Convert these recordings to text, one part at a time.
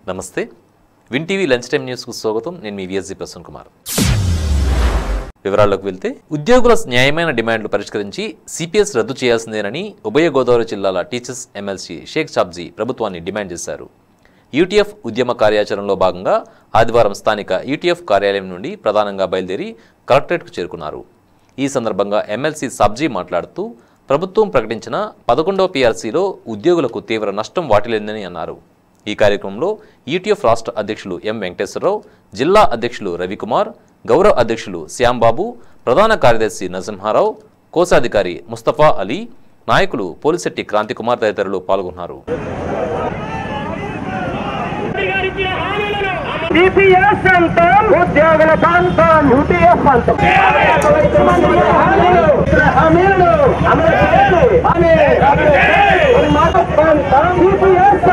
నమస్తే win TV lunch time న్యూస్కు స్వాగతం నేను మీ విఎస్జి ప్రసన్న కుమార్ వివరాల్లోకి వెళ్తే ఉద్యోగుల న్యాయమైన డిమాండ్లు పరిష్కరించి సిపిఎస్ రద్దు చేయాల్సిందేనని ఉభయ గోదావరి జిల్లాల టీచర్స్ ఎమ్మెల్సీ షేక్ షాబ్జీ ప్రభుత్వాన్ని డిమాండ్ చేశారు యూటీఎఫ్ ఉద్యమ కార్యాచరణలో భాగంగా ఆదివారం స్థానిక యూటీఎఫ్ కార్యాలయం నుండి ప్రధానంగా బయలుదేరి కలెక్టరేట్కు చేరుకున్నారు ఈ సందర్భంగా ఎమ్మెల్సీ సబ్జీ మాట్లాడుతూ ప్రభుత్వం ప్రకటించిన పదకొండవ పీఆర్సీలో ఉద్యోగులకు తీవ్ర నష్టం వాటిల్లిందని అన్నారు ఈ కార్యక్రమంలో యూటీఎఫ్ రాష్ట్ర అధ్యక్షులు ఎం వెంకటేశ్వరరావు జిల్లా అధ్యక్షులు రవికుమార్ గౌరవ అధ్యక్షులు శ్యాంబాబు ప్రధాన కార్యదర్శి నరసింహారావు కోశాధికారి ముస్తఫా అలీ నాయకులు పోలిశెట్టి క్రాంతికుమార్ తదితరులు పాల్గొన్నారు టీపీఎస్ అంటాం ఉద్యోగుల ప్రాంతం యూటీఎఫ్ అంటాం హామీలను అమలు చేయాలి మరి మాకు ప్రాంతం టీపీఎస్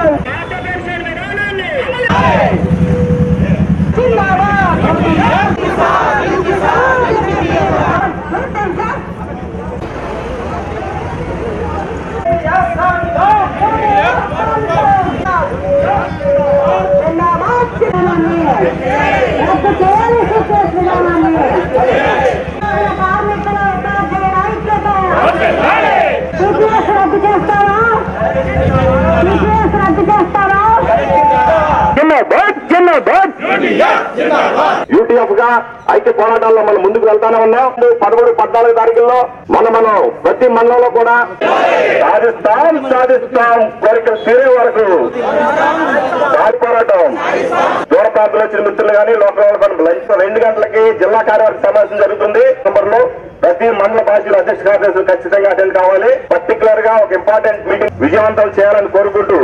రద్దు చేయాలి సిపిఎస్ విధానాన్ని కార్మికుల ఉపాధ్యాయుల ఐక్యత సిపిఎస్ రద్దు చేస్తారా సిపిఎస్ రద్దు చేస్తారా జిందాబాద్ జిందాబాద్ యూటీఎఫ్ గా ఐక్య పోరాటాల్లో మనం ముందుకు వెళ్తానే ఉన్నాం పదమూడు పద్నాలుగు తారీఖుల్లో మన మనం ప్రతి మండలంలో కూడా సాధిస్తాం సాధిస్తాం కోరికలు తీరే వరకు దాడి పోరాటం దూర ప్రాంతంలో వచ్చిన మిత్రులు కానీ లోకల్ మనం లంచ్ రెండు గంటలకి జిల్లా కార్యవర్గ సమావేశం జరుగుతుంది నవంబర్ లో ప్రతి మండల బాధ్యులు అధ్యక్ష కార్యదర్శులు ఖచ్చితంగా అటెండ్ కావాలి పర్టికులర్ గా ఒక ఇంపార్టెంట్ మీటింగ్ విజయవంతం చేయాలని కోరుకుంటూ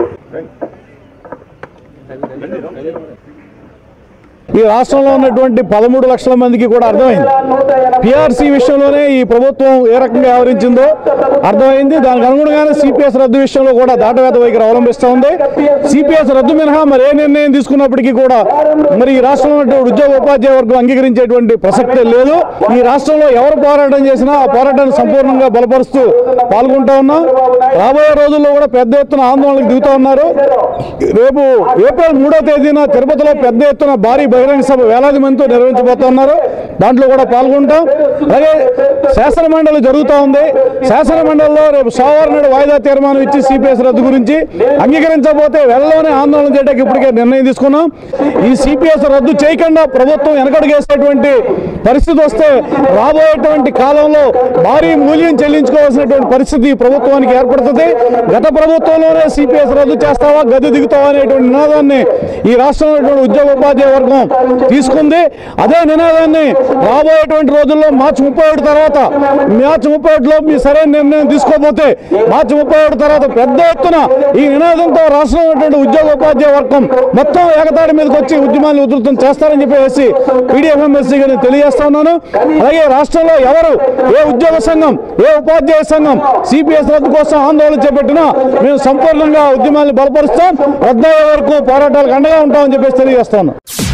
ఈ రాష్ట్రంలో ఉన్నటువంటి పదమూడు లక్షల మందికి కూడా అర్థమైంది పిఆర్సీ విషయంలోనే ఈ ప్రభుత్వం ఏ రకంగా వ్యవహరించిందో అర్థమైంది దానికి అనుగుణంగానే సిపిఎస్ రద్దు విషయంలో కూడా దాటవేత వైఖరి అవలంబిస్తూ ఉంది సిపిఎస్ రద్దు మినహా మరి ఏ నిర్ణయం తీసుకున్నప్పటికీ కూడా మరి ఈ రాష్ట్రంలో ఉన్నటువంటి ఉద్యోగ ఉపాధ్యాయ వర్గం అంగీకరించేటువంటి ప్రసక్తే లేదు ఈ రాష్ట్రంలో ఎవరు పోరాటం చేసినా ఆ పోరాటాన్ని సంపూర్ణంగా బలపరుస్తూ పాల్గొంటా ఉన్నాం రాబోయే రోజుల్లో కూడా పెద్ద ఎత్తున ఆందోళనకు దిగుతూ ఉన్నారు రేపు ఏప్రిల్ మూడో తేదీన తిరుపతిలో పెద్ద ఎత్తున భారీ బహిరంగ సభ వేలాది మందితో నిర్వహించబోతున్నారు దాంట్లో కూడా పాల్గొంటాం అలాగే శాసన మండలి జరుగుతూ ఉంది శాసన మండలిలో రేపు సోమవారం నాడు వాయిదా తీర్మానం ఇచ్చి సిపిఎస్ రద్దు గురించి అంగీకరించకపోతే వెళ్ళలోనే ఆందోళన చేయడానికి ఇప్పటికే నిర్ణయం తీసుకున్నాం ఈ సిపిఎస్ రద్దు చేయకుండా ప్రభుత్వం వెనకడుగేసేటువంటి పరిస్థితి వస్తే రాబోయేటువంటి కాలంలో భారీ మూల్యం చెల్లించుకోవాల్సినటువంటి పరిస్థితి ఈ ప్రభుత్వానికి ఏర్పడుతుంది గత ప్రభుత్వంలోనే సిపిఎస్ రద్దు చేస్తావా గది దిగుతావా అనేటువంటి నినాదాన్ని ఈ రాష్ట్రంలో ఉన్నటువంటి ఉద్యోగ ఉపాధ్యాయ వర్గం తీసుకుంది అదే నినాదాన్ని రాబోయేటువంటి రోజుల్లో మార్చి ముప్పై ఒకటి తర్వాత మార్చి ముప్పై ఒకటిలో మీ సరైన నిర్ణయం తీసుకోకపోతే మార్చి ముప్పై ఒకటి తర్వాత పెద్ద ఎత్తున ఈ నినాదంతో రాష్ట్రంలో ఉన్నటువంటి ఉద్యోగ ఉపాధ్యాయ వర్గం మొత్తం ఏకతాడి మీదకి వచ్చి ఉద్యమాన్ని ఉధృతం చేస్తారని చెప్పేసి పీడిఎఫ్ఎంఎస్సీగా నేను తెలియజేస్తా ఉన్నాను అలాగే రాష్ట్రంలో ఎవరు ఏ ఉద్యోగ సంఘం ఏ ఉపాధ్యాయ సంఘం సిపిఎస్ రద్దు కోసం ఆందోళన చేపట్టినా మేము సంపూర్ణంగా ఉద్యమాన్ని బలపరుస్తాం రద్దయ్యే వరకు పోరాటాలకు అండగా ఉంటామని చెప్పేసి తెలియజేస్తాను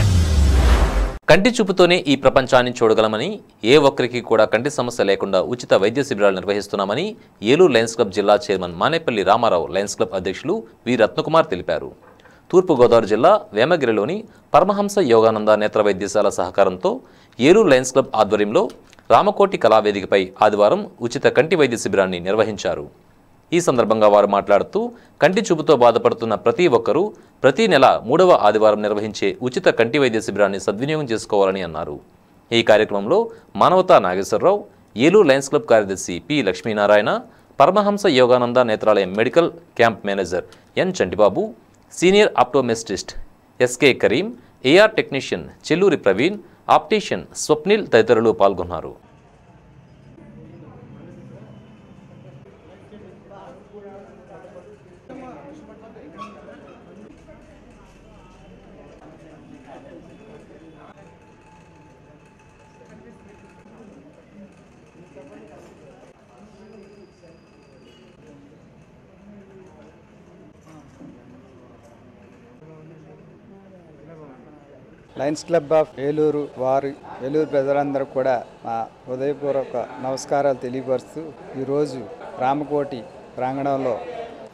కంటి చూపుతోనే ఈ ప్రపంచాన్ని చూడగలమని ఏ ఒక్కరికి కూడా కంటి సమస్య లేకుండా ఉచిత వైద్య శిబిరాలు నిర్వహిస్తున్నామని ఏలూరు లయన్స్ క్లబ్ జిల్లా chairman Manepalli Ramarao lions club అధ్యక్షులు వి రత్నకుమార్ తెలిపారు తూర్పుగోదావరి జిల్లా వేమగిరిలోని పరమహంస యోగానంద నేత్ర వైద్యశాల సహకారంతో ఏలూరు లయన్స్ క్లబ్ ఆధ్వర్యంలో రామకోటి కళావేదికపై ఆదివారం ఉచిత కంటి వైద్య శిబిరాన్ని నిర్వహించారు ఈ సందర్భంగా వారు మాట్లాడుతూ కంటి చూపుతో బాధపడుతున్న ప్రతి ఒక్కరూ ప్రతి నెల మూడవ ఆదివారం నిర్వహించే ఉచిత కంటి వైద్య శిబిరాన్ని సద్వినియోగం చేసుకోవాలని అన్నారు ఈ కార్యక్రమంలో మానవతా నాగేశ్వరరావు ఏలూరు లయన్స్ క్లబ్ కార్యదర్శి P Lakshminarayana Paramahansa Yogananda Netralayam medical camp manager N Chantibabu senior optometrist SK Kareem AR technician Chelluri Praveen optician Swapnil తదితరులు పాల్గొన్నారు లయన్స్ క్లబ్ ఆఫ్ ఏలూరు వారి ఏలూరు ప్రజలందరూ కూడా మా హృదయపూర్వక నమస్కారాలు తెలియపరుస్తూ ఈరోజు రామకోటి ప్రాంగణంలో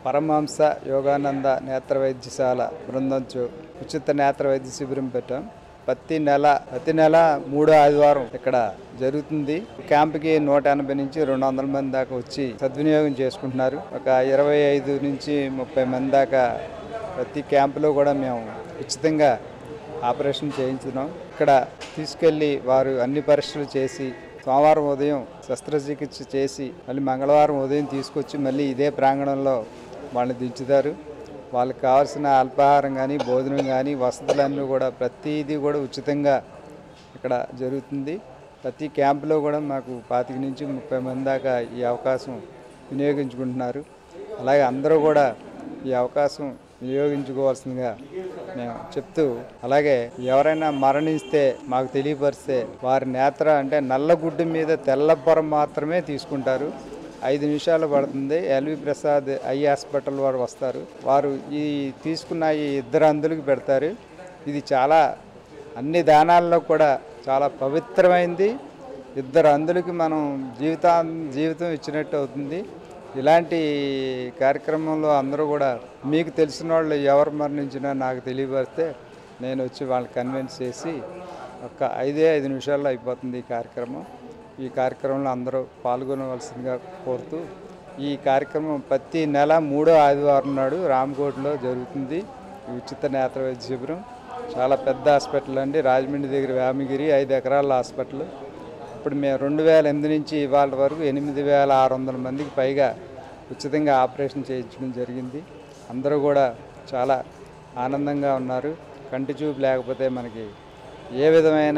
పరమహంస యోగానంద నేత్ర వైద్యశాల బృందంచు ఉచిత నేత్ర వైద్య శిబిరం పెట్టాం ప్రతి నెల ప్రతి నెల మూడో ఆదివారం ఇక్కడ జరుగుతుంది క్యాంప్కి నూట ఎనభై నుంచి రెండు వందల మంది దాకా వచ్చి సద్వినియోగం చేసుకుంటున్నారు ఒక ఇరవై ఐదు నుంచి ముప్పై మంది దాకా ప్రతి క్యాంపులో కూడా మేము ఉచితంగా ఆపరేషన్ చేయించున్నాం ఇక్కడ తీసుకెళ్ళి వారు అన్ని పరీక్షలు చేసి సోమవారం ఉదయం శస్త్రచికిత్స చేసి మళ్ళీ మంగళవారం ఉదయం తీసుకొచ్చి మళ్ళీ ఇదే ప్రాంగణంలో వాళ్ళని దించుతారు వాళ్ళకి కావాల్సిన అల్పాహారం కానీ భోజనం కానీ వసతులన్నీ కూడా ప్రతిదీ కూడా ఉచితంగా ఇక్కడ జరుగుతుంది ప్రతి క్యాంపులో కూడా మాకు పాతిక నుంచి ముప్పై మంది దాకా ఈ అవకాశం వినియోగించుకుంటున్నారు అలాగే అందరూ కూడా ఈ అవకాశం వినియోగించుకోవాల్సిందిగా మేము చెప్తూ అలాగే ఎవరైనా మరణిస్తే మాకు తెలియపరిస్తే వారి నేత్ర అంటే నల్లగుడ్డు మీద తెల్ల పొర మాత్రమే తీసుకుంటారు ఐదు నిమిషాలు పడుతుంది ఎల్వి ప్రసాద్ ఐ హాస్పిటల్ వారు వస్తారు వారు ఈ తీసుకున్న ఈ ఇద్దరు అందులకు పెడతారు ఇది చాలా అన్ని దానాల్లో కూడా చాలా పవిత్రమైంది ఇద్దరు అందులకి మనం జీవితా జీవితం ఇచ్చినట్టు అవుతుంది ఇలాంటి కార్యక్రమంలో అందరూ కూడా మీకు తెలిసిన వాళ్ళు ఎవరు మరణించినా నాకు తెలియపరిస్తే నేను వచ్చి వాళ్ళని కన్విన్స్ చేసి ఒక ఐదే ఐదు నిమిషాల్లో అయిపోతుంది ఈ కార్యక్రమం ఈ కార్యక్రమంలో అందరూ పాల్గొనవలసిందిగా కోరుతూ ఈ కార్యక్రమం ప్రతి నెల మూడో ఆదివారం నాడు రామకోటలో జరుగుతుంది ఈ ఉచిత నేత్ర వైద్య శిబిరం చాలా పెద్ద హాస్పిటల్ అండి రాజమండ్రి దగ్గర వేమగిరి ఐదు ఎకరాల హాస్పిటల్ ఇప్పుడు మేము రెండు వేల ఎనిమిది నుంచి ఇవాళ వరకు ఎనిమిది వేల ఆరు వందల మందికి పైగా ఉచితంగా ఆపరేషన్ చేయించడం జరిగింది అందరూ కూడా చాలా ఆనందంగా ఉన్నారు కంటి చూపు లేకపోతే మనకి ఏ విధమైన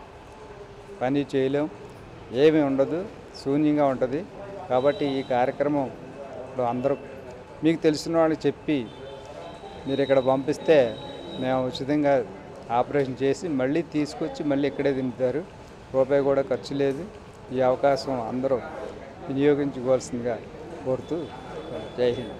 పని చేయలేం ఏమీ ఉండదు శూన్యంగా ఉంటుంది కాబట్టి ఈ కార్యక్రమం ఇప్పుడు అందరూ మీకు తెలిసిన వాళ్ళకి చెప్పి మీరు ఇక్కడ పంపిస్తే మేము ఉచితంగా ఆపరేషన్ చేసి మళ్ళీ తీసుకొచ్చి మళ్ళీ ఇక్కడే దింపుతారు రూపాయి కూడా ఖర్చు లేదు ఈ అవకాశం అందరూ వినియోగించుకోవాల్సిందిగా కోరుతూ జై హింద్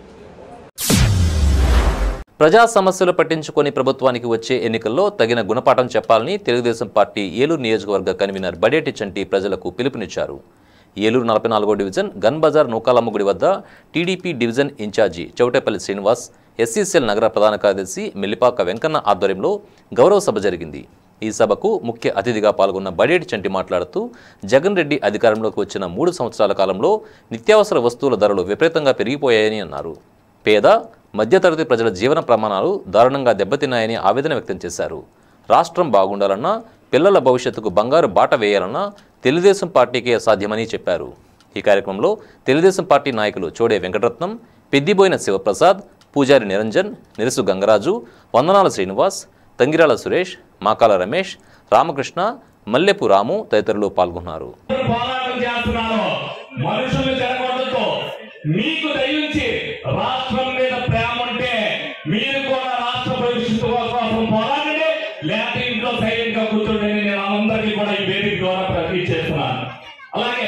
ప్రజా సమస్యలు పట్టించుకొని ప్రభుత్వానికి వచ్చే ఎన్నికల్లో తగిన గుణపాఠం చెప్పాలని తెలుగుదేశం పార్టీ ఏలూరు నియోజకవర్గ కన్వీనర్ బడేటి చంటి ప్రజలకు పిలుపునిచ్చారు ఏలూరు నలభై నాలుగో డివిజన్ గన్ బజార్ నూకాలమ్మగుడి వద్ద TDP division incharge Choutepalli Srinivas SCCL నగర ప్రధాన కార్యదర్శి మెల్లిపాక వెంకన్న ఆధ్వర్యంలో గౌరవ సభ జరిగింది ఈ సభకు ముఖ్య అతిథిగా పాల్గొన్న బడేటి చంటి మాట్లాడుతూ జగన్ రెడ్డి అధికారంలోకి వచ్చిన మూడు సంవత్సరాల కాలంలో నిత్యావసర వస్తువుల ధరలు విపరీతంగా పెరిగిపోయాయని అన్నారు పేద మధ్యతరగతి ప్రజల జీవన ప్రమాణాలు దారుణంగా దెబ్బతిన్నాయని ఆవేదన వ్యక్తం చేశారు రాష్ట్రం బాగుండాలన్నా పిల్లల భవిష్యత్తుకు బంగారు బాట వేయాలన్నా తెలుగుదేశం పార్టీకే సాధ్యమని చెప్పారు ఈ కార్యక్రమంలో తెలుగుదేశం పార్టీ నాయకులు చోడే వెంకటరత్నం పెద్దిబోయిన శివప్రసాద్ పూజారి నిరంజన్ నిరసు గంగరాజు వందనాల శ్రీనివాస్ తంగిరాల సురేష్ మాకాల రమేష్ రామకృష్ణ మల్లెపు రాము తదితరులు పాల్గొన్నారు పోరాటం చేస్తున్నాను మనుషుల్ని జరగడంతో మీకు దయించి రాష్ట్రం మీద ప్రేమ ఉంటే మీరు కూడా రాష్ట్ర భవిష్యత్తు కోసం పోరాడండి లేకపోతే ఇంట్లో సైలెంట్ గా కూర్చోండి అని నేను అందరికీ కూడా ఈ వేదిక ద్వారా ప్రతి చేస్తున్నాను అలాగే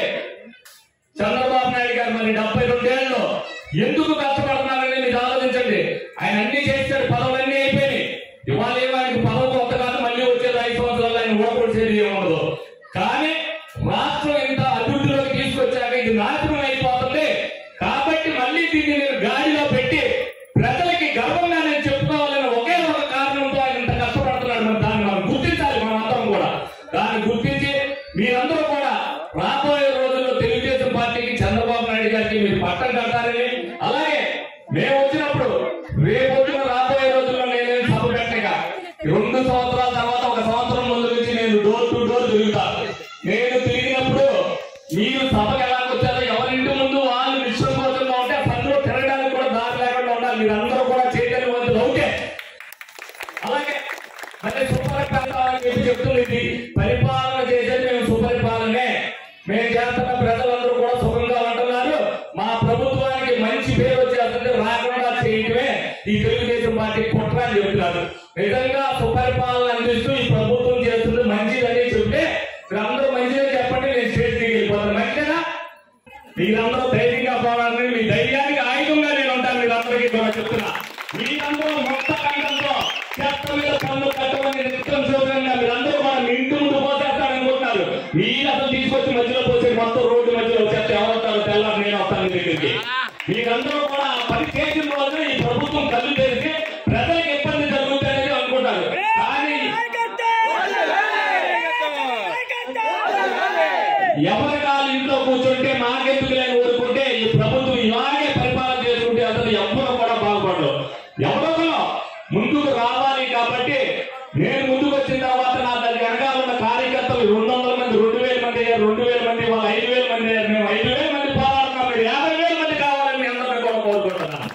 చంద్రబాబు నాయుడు గారు మరి డెబ్బై రెండేళ్ళు ఎందుకు కష్టపడుతున్నారని మీరు ఆలోచించండి ఆయన అన్ని చేశాడు పదవులన్నీ అయిపోయినాయి ఇవాళ ఏమో ఆయనకు పదవి కొత్త కాదు మళ్ళీ వచ్చేది ఐదు సంవత్సరాలు ఆయన ఓడగొట్టేది ఏముండదు కానీ రాష్ట్రం ఇంత అభివృద్ధిలోకి తీసుకొచ్చాక ఇది నాశనం అయిపోతుంది కాబట్టి మళ్ళీ దీన్ని నేను గాడిలో పెట్టి ప్రజలకి గర్వంగా నేను చెప్పుకోవాలని ఒకే ఒక కారణంతో ఆయన ఇంత కష్టపడుతున్నాడు మరి దాన్ని మనం గుర్తించాలి మనం అందరం కూడా దాన్ని గుర్తించి మీరందరూ కూడా రాబోయే రోజుల్లో తెలుగుదేశం పార్టీకి చంద్రబాబు నాయుడు గారికి మీరు పట్టం కట్టాలని అలాగే మేము వచ్చినప్పుడు రేపు వచ్చిన రాబోయే రోజుల్లో నేను సభ పెట్టగా రెండు సంవత్సరాల తర్వాత ఒక సంవత్సరం ముందు నుంచి నేను డోర్ టు డోర్ తిరుగుతాను నేను తిరిగినప్పుడు మీరు సభకు ఎలా వచ్చారో ఎవరింటి ముందు వాళ్ళు నిశ్చకోశంగా ఉంటే పనులు తిరగడానికి కూడా దారి లేకుండా ఉండాలి మీరందరూ కూడా చైతన్యవంతులు అవుతే అలాగే అంటే సుపరిపాలన అని చెప్పి చెప్తుంది ఇది పరిపాలన చేసేది మేము సుపరిపాలనే మేము చేస్తున్న ప్రజలందరూ కూడా సుఖంగా ఉంటున్నారు మా ప్రభుత్వానికి మంచి పేరు వచ్చేస్తుంది రాకుండా చేయటమే ఈ తెలుగుదేశం పార్టీ కుట్ర అని చెప్తున్నారు నిజంగా సుపరిపాలన అందిస్తూ ఈ ప్రభుత్వం చేస్తుంది మంచిదని చెప్తే మీరందరూ మంచిదని చెప్పండి నేను స్టేట్ వెళ్ళిపోతాను మంచిదేనా మీరందరూ ధైర్యంగా పోవాలని మీ ధైర్యానికి ఆయుధంగా నేను ఉంటాను మీరందరికీ కూడా చెప్తున్నా మీరందరూ మొత్త కంఠంతో చెత్త మీద పన్ను కట్టమని నిత్యం చూడంగా మీరందరూ కూడా మీ ఇంటి ముందు పోసేస్తారనుకుంటున్నారు మీరు అసలు తీసుకొచ్చి మధ్యలో పోసే మొత్తం రోడ్డు మధ్యలో చెత్త ఎవరు వస్తారు తెల్లారు నేను వస్తాను మీ దగ్గరికి మీరందరూ కూడా పని చేసిన నేను ముందుకు వచ్చిన తర్వాత నా దగ్గర వెనకాల ఉన్న కార్యకర్తలు రెండు వందల మంది రెండు వేల మంది అయ్యారు రెండు వేల మంది వాళ్ళు ఐదు వేల మంది అయ్యారు మేము ఐదు వేల మంది పోరాడుతున్నాం మీరు యాభై వేల మంది కావాలని మీ అందరినీ కూడా కోరుకుంటున్నాను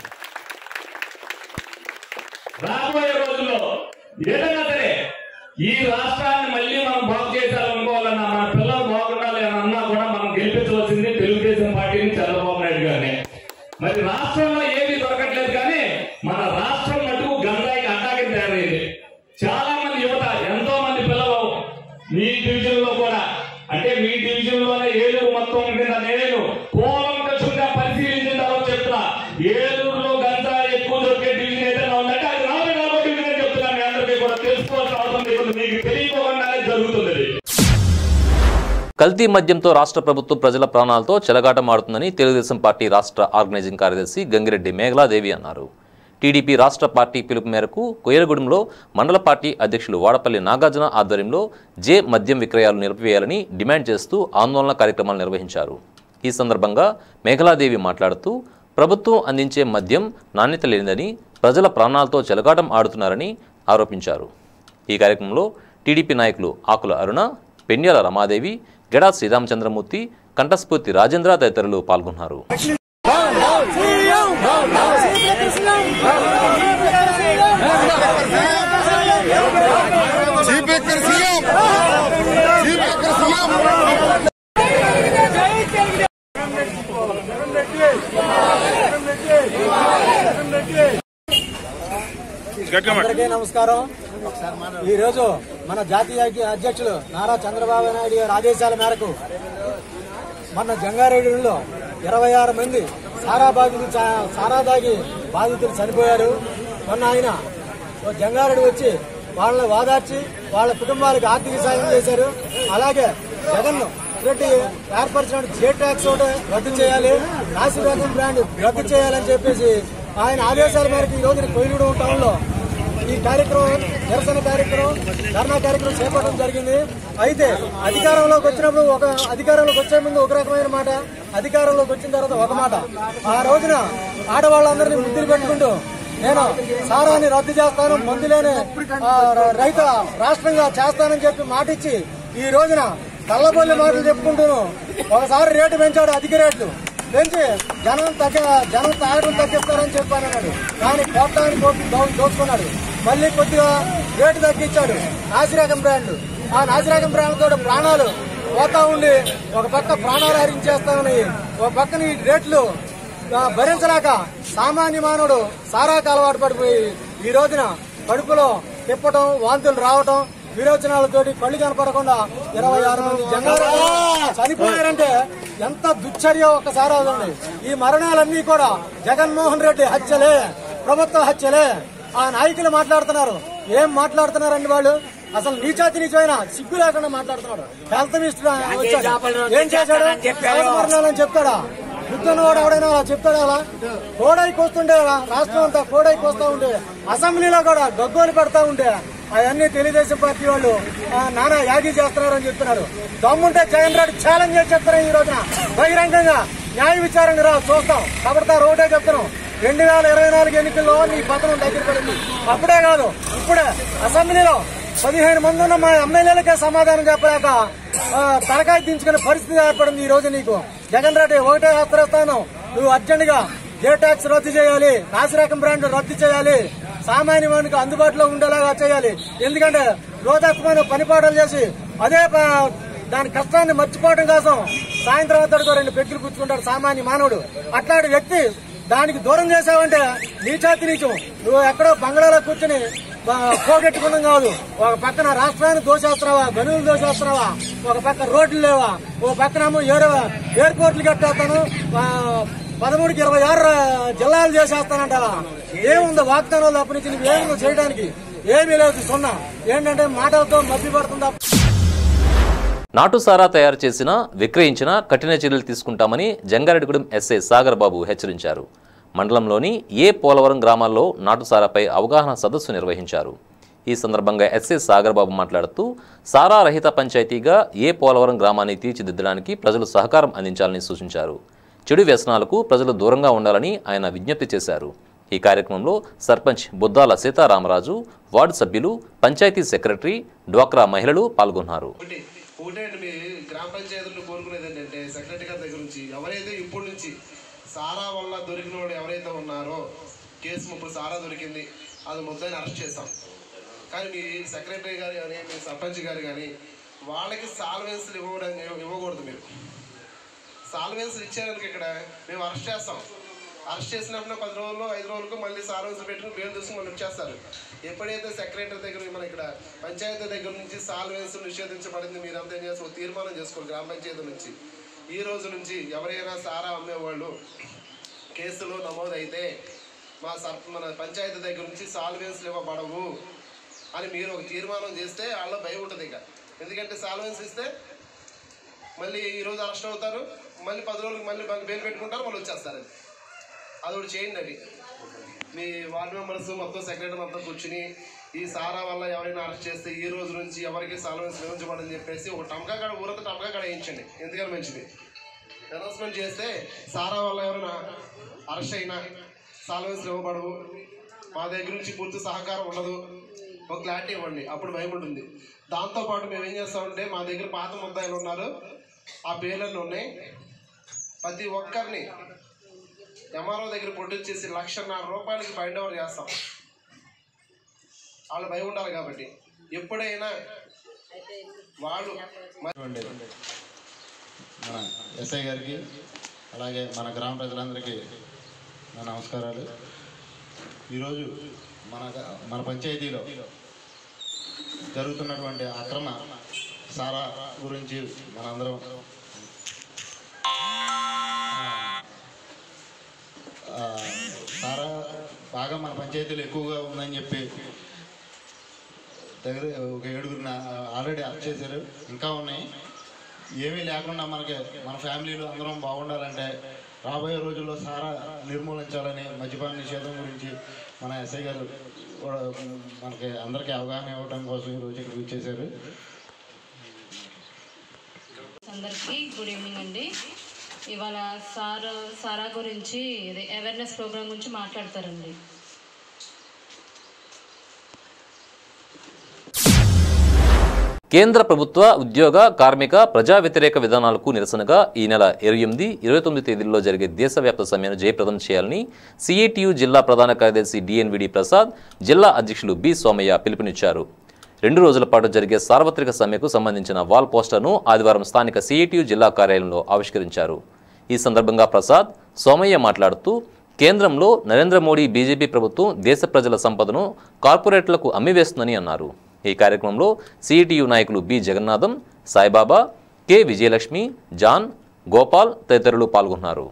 రాబోయే రోజుల్లో ఏదైనా సరే ఈ రాష్ట్రాన్ని మళ్ళీ మనం బాగు చేయాలనుకోవాలన్నా మన పిల్లలు బాగుండాలి అని అన్నా కూడా మనం గెలిపించవలసింది తెలుగుదేశం పార్టీని చంద్రబాబు నాయుడు గారిని మరి రాష్ట్రంలో ఏమీ దొరకట్లేదు కానీ మన రాష్ట్రం మటుకు గంగాయికి అడ్డాకి తయారైంది చాలా మంది యువత ఎంతో మంది పిల్లలు మీ డివిజన్ లో కూడా అంటే మీ డివిజన్ లోనే ఏలూరు మొత్తం కింద నేను కూలంకషంగా పరిశీలించిన తర్వాత చెప్తున్నా ఏలూరులో గంజా ఎక్కువ దొరికే డివిజన్ ఏదైనా ఉందంటే అది నాలుగు నాలుగో డివిజన్ అని చెప్తున్నాను మీ అందరికీ కూడా తెలుసుకోవాల్సిన అవసరం లేకుండా మీకు తెలియకోకుండానే జరుగుతుంది ఇది. కల్తీ మద్యంతో రాష్ట్ర ప్రభుత్వం ప్రజల ప్రాణాలతో చెలగాటమాడుతుందని తెలుగుదేశం పార్టీ రాష్ట్ర ఆర్గనైజింగ్ కార్యదర్శి గంగిరెడ్డి మేఘలాదేవి అన్నారు టీడీపీ రాష్ట్ర పార్టీ పిలుపు మేరకు కొయ్యలగూడెంలో మండల పార్టీ అధ్యక్షులు వాడపల్లి నాగార్జున ఆధ్వర్యంలో జే మద్యం విక్రయాలు నిలిపివేయాలని డిమాండ్ చేస్తూ ఆందోళన కార్యక్రమాలు నిర్వహించారు ఈ సందర్భంగా మేఘలాదేవి మాట్లాడుతూ ప్రభుత్వం అందించే మద్యం నాణ్యత లేనిదని ప్రజల ప్రాణాలతో చెలగాటం ఆడుతున్నారని ఆరోపించారు ఈ కార్యక్రమంలో టీడీపీ నాయకులు ఆకుల అరుణ పెన్యాల రమాదేవి గెడా శ్రీరామచంద్రమూర్తి కంఠస్ఫూర్తి రాజేంద్ర తదితరులు పాల్గొన్నారు స్పీకర్ సీఎం స్పీకర్ సీఎం అందరికీ నమస్కారం ఈ రోజు మన జాతీయ అధ్యక్షులు నారా చంద్రబాబు నాయుడు గారి ఆదేశాల మేరకు మన జంగారెడ్డిలో ఇరవై ఆరు మంది సారా బాధితులు చా- సారా దాగి బాధితులు చనిపోయారు మొన్న ఆయన ఓ జంగారెడ్డి వచ్చి వాళ్ళని వాదార్చి వాళ్ళ కుటుంబాలకు ఆర్థిక సాయం చేశారు అలాగే జగన్ రెడ్డి ఏర్పరిచిన జే ట్యాక్స్ ఒకటి రద్దు చేయాలి నాసిరకం బ్రాండ్ రద్దు చేయాలని చెప్పేసి ఆయన ఆదేశాల మేరకు ఈ రోజున కొయ్యూడు టౌన్ లో ఈ కార్యక్రమం నిరసన కార్యక్రమం ధర్నా కార్యక్రమం చేపట్టడం జరిగింది అయితే అధికారంలోకి వచ్చినప్పుడు ఒక అధికారంలోకి వచ్చే ముందు ఒక రకమైన మాట అధికారంలోకి వచ్చిన తర్వాత ఒక మాట ఆ రోజున ఆడవాళ్ళందరినీ ముద్దులు పెట్టుకుంటూ నేను సారాన్ని రద్దు చేస్తాను మందులేని ఆ, ర- రైతు రాష్ట్రంగా చేస్తానని చెప్పి మాట ఇచ్చి ఈ రోజున కళ్ళబొల్లి మాటలు చెప్పుకుంటూను ఒకసారి రేటు పెంచాడు అధిక రేట్లు పెంచి జనం తగ్గ జనం తాగడం తగ్గిస్తారని చెప్పానన్నాడు కానీ కోట్లాన్ని కోట్లు దో- దోచుకున్నాడు మళ్ళీ కొద్దిగా రేటు తగ్గించాడు నాసిరకం బ్రాండ్ ఆ నాసిరకం బ్రాండ్ తోటి ప్రాణాలు పోతా ఉండి ఒక పక్క ప్రాణాలు హరించేస్తామని ఒక పక్కన ఈ రేట్లు ఆ, భరించలేక సామాన్య మానవుడు సారాకు అలవాటు పడిపోయి ఈ రోజున కడుపులో తిప్పటం వాంతులు రావటం విరోచనాలతోటి కళ్ళు కనపడకుండా ఇరవై ఆరు మంది జనాలు చనిపోయారంటే ఎంత దుశ్చర్య ఒక్కసారి అవుతుంది ఈ మరణాలన్నీ కూడా జగన్మోహన్ రెడ్డి హత్యలే ప్రభుత్వ హత్యలే ఆ నాయకులు మాట్లాడుతున్నారు ఏం మాట్లాడుతున్నారండి వాళ్ళు అసలు నీచాతి నిజమైన సిగ్గు లేకుండా మాట్లాడుతున్నాడు హెల్త్ మినిస్టర్ ఆయన వచ్చాడు ఏం చేశాడు సహజ మరణాలని చెప్తాడా బుద్ధున్నవాడు ఎవడైనా అలా చెప్తాడా అలా కోడైకి వస్తుండే రాష్ట్రం అంతా కోడైకి వస్తా ఉంటే అసెంబ్లీలో కూడా గగ్గోలు పెడతా ఉంటే అవన్నీ తెలుగుదేశం పార్టీ వాళ్ళు ఆ, నానా యాగి చేస్తున్నారని చెప్తున్నారు దమ్ముంటే జగన్ రెడ్డి ఛాలెంజ్ చేసి చెప్తున్నారు ఈ రోజున బహిరంగంగా న్యాయ విచారణ రా చూస్తాం కాబట్టి రోడ్డే చెప్తున్నాం రెండు వేల ఇరవై నాలుగు ఎన్నికల్లో నీ పతనం దగ్గర పడింది అప్పుడే కాదు ఇప్పుడే అసెంబ్లీలో పదిహేను మంది ఉన్న మా ఎమ్మెల్యేలకే సమాధానం చెప్పలేక ఆ, తలకాయ దించుకునే పరిస్థితి ఏర్పడింది ఈ రోజు నీకు జగన్ రెడ్డి ఒకటే హస్తరేస్తాను నువ్వు అర్జెంట్ గా ఏ ట్యాక్స్ రద్దు చేయాలి నాసిరకం బ్రాండ్ రద్దు చేయాలి సామాన్యమానికి అందుబాటులో ఉండేలాగా చేయాలి ఎందుకంటే రోజస్తమైన పనిపాటలు చేసి అదే ప- దాని కష్టాన్ని మర్చిపోవడం కోసం సాయంత్రం అతడితో రెండు పెగ్గులు పుచ్చుకుంటాడు సామాన్య మానవుడు అట్లాంటి వ్యక్తి దానికి దూరం చేసావంటే నీచాతి నీచం నువ్వు ఎక్కడో బంగ్లాలో కూర్చుని బ- పోగొట్టుకున్నాం కాదు ఒక పక్కన రాష్ట్రాన్ని దోషేస్తున్నావా గనులు దోషేస్తున్నావా ఒక పక్క రోడ్లు లేవా ఓ పక్కన ఏడు ఎయిర్పోర్ట్లు కట్టేస్తాను ఆ, పదమూడుకి ఇరవై ఆరు జిల్లాలు చేసేస్తానంటావా ఏముంది వాగ్దానాలు తప్ప నుంచి నువ్వు ఏముందో చేయడానికి ఏమీ లేదు సున్నా ఏంటంటే మాటలతో మభ్య పడుతుందా నాటు సారా తయారు చేసిన విక్రయించిన కఠిన చర్యలు తీసుకుంటామని జంగారెడ్డిగూడెం ఎస్ఐ సాగర్ బాబు హెచ్చరించారు మండలంలోని ఏ పోలవరం గ్రామాల్లో నాటు సారాపై అవగాహన సదస్సు నిర్వహించారు ఈ సందర్భంగా ఎస్ఐ సాగర్ బాబు మాట్లాడుతూ సారా రహిత పంచాయతీగా ఏ పోలవరం గ్రామాన్ని తీర్చిదిద్దడానికి ప్రజలు సహకారం అందించాలని సూచించారు చెడు వ్యసనాలకు ప్రజలు దూరంగా ఉండాలని ఆయన విజ్ఞప్తి చేశారు ఈ కార్యక్రమంలో సర్పంచ్ బుద్దాల సీతారామరాజు వార్డు సభ్యులు పంచాయతీ సెక్రటరీ డ్వాక్రా మహిళలు పాల్గొన్నారు ఒకటి ఒకటే అండి మీ గ్రామ పంచాయతీలు కోరుకునేది ఏంటంటే సెక్రటరీ గారి దగ్గర నుంచి ఎవరైతే ఇప్పటి నుంచి సారా వల్ల దొరికిన వాళ్ళు ఎవరైతే ఉన్నారో కేసు ఇప్పుడు సారా దొరికింది అది ముద్దాయిని అరెస్ట్ చేస్తాం కానీ మీ సెక్రటరీ గారు కానీ మీ సర్పంచ్ గారు కానీ వాళ్ళకి సాల్వెన్స్లు ఇవ్వడం ఇవ్వకూడదు మీరు సాల్వెన్స్లు ఇచ్చారనుక ఇక్కడ మేము అరెస్ట్ చేస్తాం అరెస్ట్ చేసినప్పుడు పది రోజులు ఐదు రోజులకు మళ్ళీ సాల్వెన్స్ పెట్టుకుని బెయిల్ తీసుకుని మళ్ళీ వచ్చేస్తారు ఎప్పుడైతే సెక్రటరీ దగ్గర మన ఇక్కడ పంచాయతీ దగ్గర నుంచి సాల్వెన్స్ నిషేధించబడింది మీరంతా ఏం చేస్తారు ఒక తీర్మానం చేసుకోవాలి గ్రామ పంచాయతీ నుంచి ఈ రోజు నుంచి ఎవరైనా సారా అమ్మేవాళ్ళు కేసులు నమోదైతే మా సర్ మన పంచాయతీ దగ్గర నుంచి సాల్వెన్స్లు ఇవ్వబడవు అని మీరు ఒక తీర్మానం చేస్తే వాళ్ళ భయం ఉంటుంది ఇక ఎందుకంటే సాల్వెన్స్ ఇస్తే మళ్ళీ ఈరోజు అరెస్ట్ అవుతారు మళ్ళీ పది రోజులకు మళ్ళీ మళ్ళీ బెయిల్ పెట్టుకుంటారు మళ్ళీ వచ్చేస్తారు అది అది ఒకటి చేయండి అది మీ వార్డు మెంబర్స్ మొత్తం సెక్రటరీ మొత్తం కూర్చుని ఈ సారా వల్ల ఎవరైనా అరెస్ట్ చేస్తే ఈ రోజు నుంచి ఎవరికి సాల్వెన్స్ నిర్వహించబడని చెప్పేసి ఒక టమకా కాడ ఊరంతా టమకా కాడ వేయించండి ఎందుకని మంచిది అనౌన్స్మెంట్ చేస్తే సారా వల్ల ఎవరైనా అరెస్ట్ అయినా సాల్వెన్స్ ఇవ్వబడవు మా దగ్గర నుంచి పూర్తి సహకారం ఉండదు ఒక క్లారిటీ ఇవ్వండి అప్పుడు భయం ఉంటుంది దాంతోపాటు మేము ఏం చేస్తామంటే మా దగ్గర పాత ముద్దాయిలు ఉన్నారు ఆ పేర్లన్నీ ఉన్నాయి ప్రతి ఒక్కరిని ఎంఆర్ఓ దగ్గర పొట్టించేసి లక్షన్నర రూపాయలకి బైండ్ ఓవర్ చేస్తాం వాళ్ళు భయం ఉండాలి కాబట్టి ఎప్పుడైనా వాళ్ళు ఉండేది మన ఎస్ఐ గారికి అలాగే మన గ్రామ ప్రజలందరికీ నా నమస్కారాలు ఈరోజు మన గ- మన పంచాయతీలో జరుగుతున్నటువంటి అక్రమ సారా గురించి మనందరం ఆ, సారా బాగా మన పంచాయతీలో ఎక్కువగా ఉందని చెప్పి దగ్గర ఒక ఏడుగురిని ఆల్రెడీ అరెస్ట్ చేశారు ఇంకా ఉన్నాయి ఏమీ లేకుండా మనకి మన ఫ్యామిలీలో అందరం బాగుండాలంటే రాబోయే రోజుల్లో సారా నిర్మూలించాలని మద్యపాన నిషేధం గురించి మన ఎస్ఐ గారు కూడా మనకి అందరికీ అవగాహన ఇవ్వడం కోసం ఈరోజు ఇక్కడ వచ్చేసారు అందరికీ గుడ్ ఈవినింగ్ అండి ఇవాళ సార్ సారా గురించి ఇది అవేర్నెస్ ప్రోగ్రామ్ గురించి మాట్లాడతారండి కేంద్ర ప్రభుత్వ ఉద్యోగ కార్మిక ప్రజా వ్యతిరేక విధానాలకు నిరసనగా ఈ నెల ఇరవై ఎనిమిది ఇరవై తొమ్మిది తేదీల్లో జరిగే దేశవ్యాప్త సమ్మెను జయప్రదం చేయాలని సిఐటియు జిల్లా ప్రధాన కార్యదర్శి డిఎన్విడి ప్రసాద్ జిల్లా అధ్యక్షులు బి సోమయ్య పిలుపునిచ్చారు రెండు రోజుల పాటు జరిగే సార్వత్రిక సమ్మెకు సంబంధించిన వాల్ పోస్టర్ను ఆదివారం స్థానిక సిఐటియు జిల్లా కార్యాలయంలో ఆవిష్కరించారు ఈ సందర్భంగా ప్రసాద్ సోమయ్య మాట్లాడుతూ కేంద్రంలో నరేంద్ర మోడీ బీజేపీ ప్రభుత్వం దేశ ప్రజల సంపదను కార్పొరేట్లకు అమ్మివేస్తుందని అన్నారు ఈ కార్యక్రమంలో సిఐటియు నాయకులు B Jagannatham Saibaba K Vijayalakshmi John Gopal తదితరులు పాల్గొన్నారు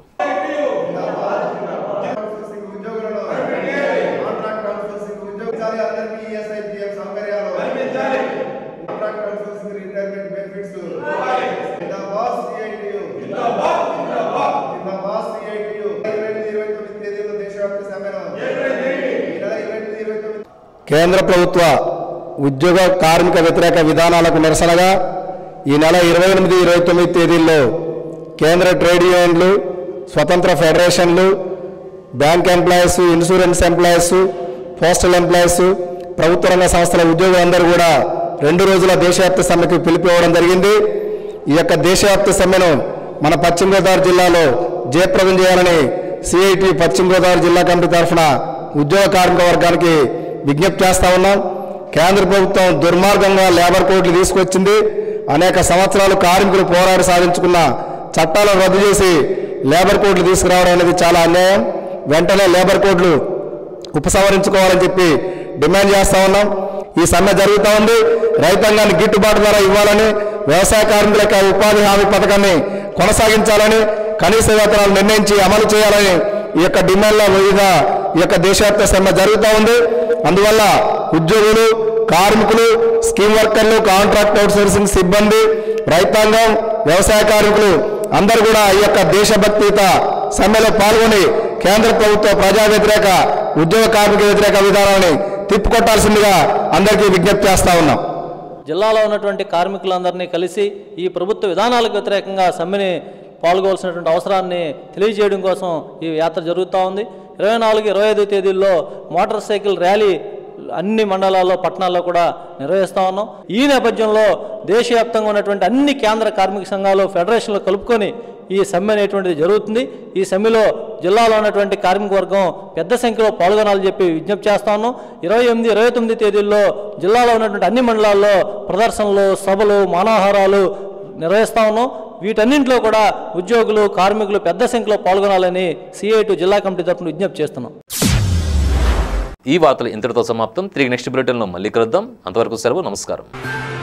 కేంద్ర ప్రభుత్వ ఉద్యోగ కార్మిక వ్యతిరేక విధానాలకు నిరసనగా ఈ నెల ఇరవై ఎనిమిది ఇరవై తొమ్మిది తేదీల్లో కేంద్ర ట్రేడ్ యూనియన్లు స్వతంత్ర ఫెడరేషన్లు bank employees insurance employees postal employees ప్రభుత్వ రంగ సంస్థల ఉద్యోగులందరూ కూడా రెండు రోజుల దేశవ్యాప్త సమ్మెకు పిలుపు ఇవ్వడం జరిగింది ఈ యొక్క దేశవ్యాప్త సమ్మెను మన పశ్చిమ గోదావరి జిల్లాలో జయప్రదం చేయాలని సిఐటి పశ్చిమ గోదావరి జిల్లా కమిటీ తరఫున ఉద్యోగ కార్మిక వర్గానికి విజ్ఞప్తి చేస్తా ఉన్నాం కేంద్ర ప్రభుత్వం దుర్మార్గంగా లేబర్ కోడ్లు తీసుకొచ్చింది అనేక సంవత్సరాలు కార్మికులు పోరాడి సాధించుకున్న చట్టాలను రద్దు చేసి లేబర్ కోడ్లు తీసుకురావడం అనేది చాలా అన్యాయం వెంటనే లేబర్ కోడ్లు ఉపసంహరించుకోవాలని చెప్పి డిమాండ్ చేస్తా ఉన్నాం ఈ సమ్మె జరుగుతూ ఉంది రైతాంగాన్ని గిట్టుబాటు ధర ఇవ్వాలని వ్యవసాయ కార్మికుల యొక్క ఉపాధి హామీ పథకాన్ని కొనసాగించాలని కనీస వేతనాలు నిర్ణయించి అమలు చేయాలని ఈ యొక్క డిమాండ్ల వివిధ ఈ యొక్క దేశవ్యాప్త సమ్మె జరుగుతూ ఉంది అందువల్ల ఉద్యోగులు కార్మికులు స్కీమ్ వర్కర్లు కాంట్రాక్ట్ అవుట్సోర్సింగ్ సిబ్బంది రైతాంగం వ్యవసాయ కార్మికులు అందరూ కూడా ఈ యొక్క దేశభక్తియుత సమ్మెలో పాల్గొని కేంద్ర ప్రభుత్వ ప్రజా వ్యతిరేక ఉద్యోగ కార్మిక వ్యతిరేక విధానాన్ని తిప్పుకొట్టాల్సిందిగా అందరికీ విజ్ఞప్తి చేస్తా ఉన్నాం జిల్లాలో ఉన్నటువంటి కార్మికులందరినీ కలిసి ఈ ప్రభుత్వ విధానాలకు వ్యతిరేకంగా సమ్మెని పాల్గొవలసినటువంటి అవసరాన్ని తెలియజేయడం కోసం ఈ యాత్ర జరుగుతూ ఉంది ఇరవై నాలుగు ఇరవై ఐదు తేదీల్లో మోటార్ సైకిల్ ర్యాలీ అన్ని మండలాల్లో పట్టణాల్లో కూడా నిర్వహిస్తా ఉన్నాం ఈ నేపథ్యంలో దేశవ్యాప్తంగా ఉన్నటువంటి అన్ని కేంద్ర కార్మిక సంఘాలు ఫెడరేషన్లు కలుపుకొని ఈ సమ్మె అనేటువంటిది జరుగుతుంది ఈ సమ్మెలో జిల్లాలో ఉన్నటువంటి కార్మిక వర్గం పెద్ద సంఖ్యలో పాల్గొనాలని చెప్పి విజ్ఞప్తి చేస్తా ఉన్నాం ఇరవై ఎనిమిది ఇరవై తొమ్మిది తేదీల్లో జిల్లాలో ఉన్నటువంటి అన్ని మండలాల్లో ప్రదర్శనలు సభలు మానవహారాలు నిర్వహిస్తా ఉన్నాం వీటన్నింటిలో కూడా ఉద్యోగులు కార్మికులు పెద్ద సంఖ్యలో పాల్గొనాలని సిఐటి జిల్లా కమిటీ తరఫున విజ్ఞప్తి చేస్తున్నాం ఈ వార్తలు ఇంతటితో సమాప్తం తిరిగి నెక్స్ట్ బులెటిన్లో మళ్ళీ కలుద్దాం అంతవరకు సెలవు నమస్కారం